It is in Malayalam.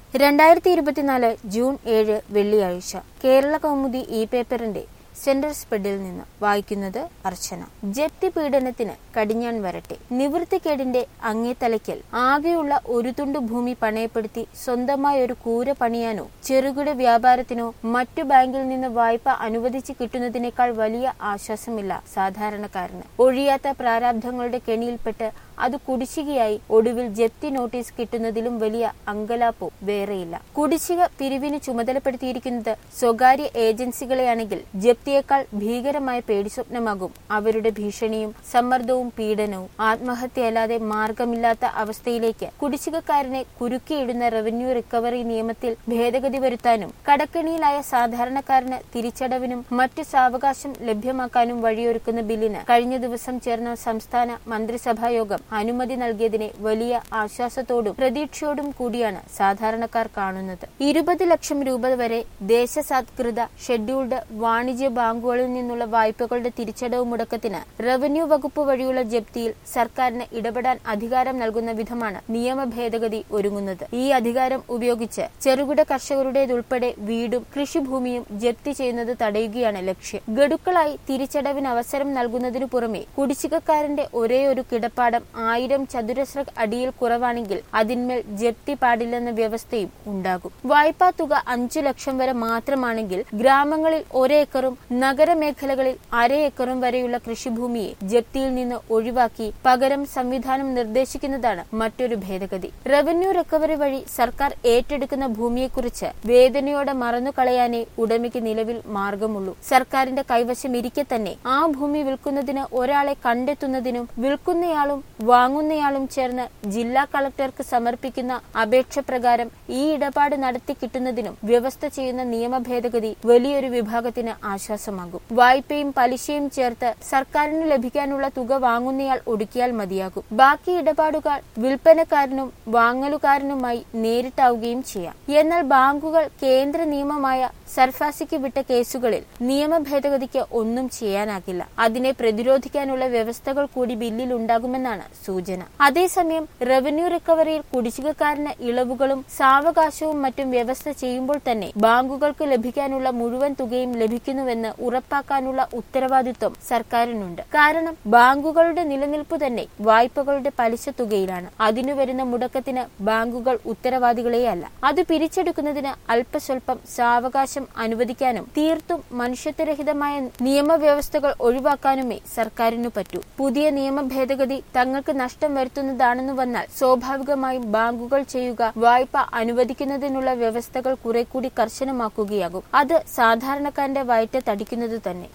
രണ്ടായിരത്തി ഇരുപത്തിനാല് ജൂൺ ഏഴ് വെള്ളിയാഴ്ച കേരള കൗമുദി ഇ പേപ്പറിന്റെ സെന്റർ സ്പ്രെഡിൽ നിന്ന് വായിക്കുന്നത് അർച്ചന ജപ്തി പീഡനത്തിന് കടിഞ്ഞാൻ വരട്ടെ നിവൃത്തിക്കേടിന്റെ അങ്ങേത്തലയ്ക്കൽ ആകെയുള്ള ഒരു തുണ്ട് ഭൂമി പണയപ്പെടുത്തി സ്വന്തമായി ഒരു കൂര പണിയാനോ ചെറുകിട വ്യാപാരത്തിനോ മറ്റു ബാങ്കിൽ നിന്ന് വായ്പ അനുവദിച്ച് കിട്ടുന്നതിനേക്കാൾ വലിയ ആശ്വാസമില്ല സാധാരണക്കാരന് ഒഴിയാത്ത പ്രാരാബ്ധങ്ങളുടെ കെണിയിൽപ്പെട്ട് അത് കുടിശ്ശികയായി ഒടുവിൽ ജപ്തി നോട്ടീസ് കിട്ടുന്നതിലും വലിയ അങ്കലാപ്പോ വേറെയില്ല കുടിശ്ശിക പിരിവിന് ചുമതലപ്പെടുത്തിയിരിക്കുന്നത് സ്വകാര്യ ഏജൻസികളെയാണെങ്കിൽ ജപ്തിയേക്കാൾ ഭീകരമായ പേടിസ്വപ്നമാകും അവരുടെ ഭീഷണിയും സമ്മർദ്ദവും പീഡനവും ആത്മഹത്യയല്ലാതെ മാർഗമില്ലാത്ത അവസ്ഥയിലേക്ക് കുടിശ്ശികക്കാരനെ കുരുക്കിയിടുന്ന റവന്യൂ റിക്കവറി നിയമത്തിൽ ഭേദഗതി വരുത്താനും കടക്കെണിയിലായ സാധാരണക്കാരന് തിരിച്ചടവിനും മറ്റു സാവകാശം ലഭ്യമാക്കാനും വഴിയൊരുക്കുന്ന ബില്ലിന് കഴിഞ്ഞ ദിവസം ചേർന്ന സംസ്ഥാന മന്ത്രിസഭാ യോഗം അനുമതി നൽകിയതിനെ വലിയ ആശ്വാസത്തോടും പ്രതീക്ഷയോടും കൂടിയാണ് സാധാരണക്കാർ കാണുന്നത് ഇരുപത് ലക്ഷം രൂപ വരെ ദേശസാത്കൃത ഷെഡ്യൂൾഡ് വാണിജ്യ ബാങ്കുകളിൽ നിന്നുള്ള വായ്പകളുടെ തിരിച്ചടവ് മുടക്കത്തിന് റവന്യൂ വകുപ്പ് വഴിയുള്ള ജപ്തിയിൽ സർക്കാരിന് ഇടപെടാൻ അധികാരം നൽകുന്ന വിധമാണ് നിയമ ഭേദഗതി ഒരുങ്ങുന്നത് ഈ അധികാരം ഉപയോഗിച്ച് ചെറുകിട കർഷകരുടേതുൾപ്പെടെ വീടും കൃഷിഭൂമിയും ജപ്തി ചെയ്യുന്നത് തടയുകയാണ് ലക്ഷ്യം ഗഡുക്കളായി തിരിച്ചടവിന് അവസരം നൽകുന്നതിനു പുറമെ കുടിശ്ശികക്കാരന്റെ ഒരേ ഒരു കിടപ്പാടം ആയിരം ചതുരശ്ര അടിയിൽ കുറവാണെങ്കിൽ അതിന്മേൽ ജപ്തി പാടില്ലെന്ന വ്യവസ്ഥയും ഉണ്ടാകും വായ്പാ തുക അഞ്ചു ലക്ഷം വരെ മാത്രമാണെങ്കിൽ ഗ്രാമങ്ങളിൽ ഒരേക്കറും നഗരമേഖലകളിൽ അര ഏക്കറും വരെയുള്ള കൃഷിഭൂമിയെ ജപ്തിയിൽ നിന്ന് ഒഴിവാക്കി പകരം സംവിധാനം നിർദ്ദേശിക്കുന്നതാണ് മറ്റൊരു ഭേദഗതി റവന്യൂ റിക്കവറി വഴി സർക്കാർ ഏറ്റെടുക്കുന്ന ഭൂമിയെക്കുറിച്ച് വേദനയോടെ മറന്നു കളയാനേ ഉടമയ്ക്ക് നിലവിൽ മാർഗമുള്ളൂ സർക്കാരിന്റെ കൈവശം ഇരിക്കെ തന്നെ ആ ഭൂമി വിൽക്കുന്നതിന് ഒരാളെ കണ്ടെത്തുന്നതിനും വിൽക്കുന്നയാളും വാങ്ങുന്നയാളും ചേർന്ന് ജില്ലാ കളക്ടർക്ക് സമർപ്പിക്കുന്ന അപേക്ഷ പ്രകാരം ഈ ഇടപാട് നടത്തി കിട്ടുന്നതിനും വ്യവസ്ഥ ചെയ്യുന്ന നിയമ ഭേദഗതി വലിയൊരു വിഭാഗത്തിന് ആശ്വാസമാകും വായ്പയും പലിശയും ചേർത്ത് സർക്കാരിന് ലഭിക്കാനുള്ള തുക വാങ്ങുന്നയാൾ ഒടുക്കിയാൽ മതിയാകും ബാക്കി ഇടപാടുകൾ വിൽപ്പനക്കാരനും വാങ്ങലുകാരനുമായി നേരിട്ടാവുകയും ചെയ്യാം എന്നാൽ ബാങ്കുകൾ കേന്ദ്ര നിയമമായ സർഫാസിക്ക് വിട്ട കേസുകളിൽ നിയമ ഭേദഗതിക്ക് ഒന്നും ചെയ്യാനാകില്ല അതിനെ പ്രതിരോധിക്കാനുള്ള വ്യവസ്ഥകൾ കൂടി ബില്ലിൽ ഉണ്ടാകുമെന്നാണ് സൂചന അതേസമയം റവന്യൂ റിക്കവറിയിൽ കുടിശ്ശികക്കാരന് ഇളവുകളും സാവകാശവും മറ്റും വ്യവസ്ഥ ചെയ്യുമ്പോൾ തന്നെ ബാങ്കുകൾക്ക് ലഭിക്കാനുള്ള മുഴുവൻ തുകയും ലഭിക്കുന്നുവെന്ന് ഉറപ്പാക്കാനുള്ള ഉത്തരവാദിത്വം സർക്കാരിനുണ്ട് കാരണം ബാങ്കുകളുടെ നിലനിൽപ്പ് തന്നെ വായ്പകളുടെ പലിശ തുകയിലാണ് അതിനു വരുന്ന മുടക്കത്തിന് ബാങ്കുകൾ ഉത്തരവാദികളെയല്ല അത് പിരിച്ചെടുക്കുന്നതിന് അല്പസ്വല്പം സാവകാശം അനുവദിക്കാനും തീർത്തും മനുഷ്യത്വരഹിതമായ നിയമവ്യവസ്ഥകൾ ഒഴിവാക്കാനുമേ സർക്കാരിനു പറ്റൂ പുതിയ നിയമ ഭേദഗതി തങ്ങൾക്ക് നഷ്ടം വരുത്തുന്നതാണെന്ന് വന്നാൽ സ്വാഭാവികമായും ബാങ്കുകൾ ചെയ്യുക വായ്പ അനുവദിക്കുന്നതിനുള്ള വ്യവസ്ഥകൾ കുറെ കൂടി കർശനമാക്കുകയാകും അത് സാധാരണക്കാരന്റെ വയറ്റ് തടിക്കുന്നത് തന്നെ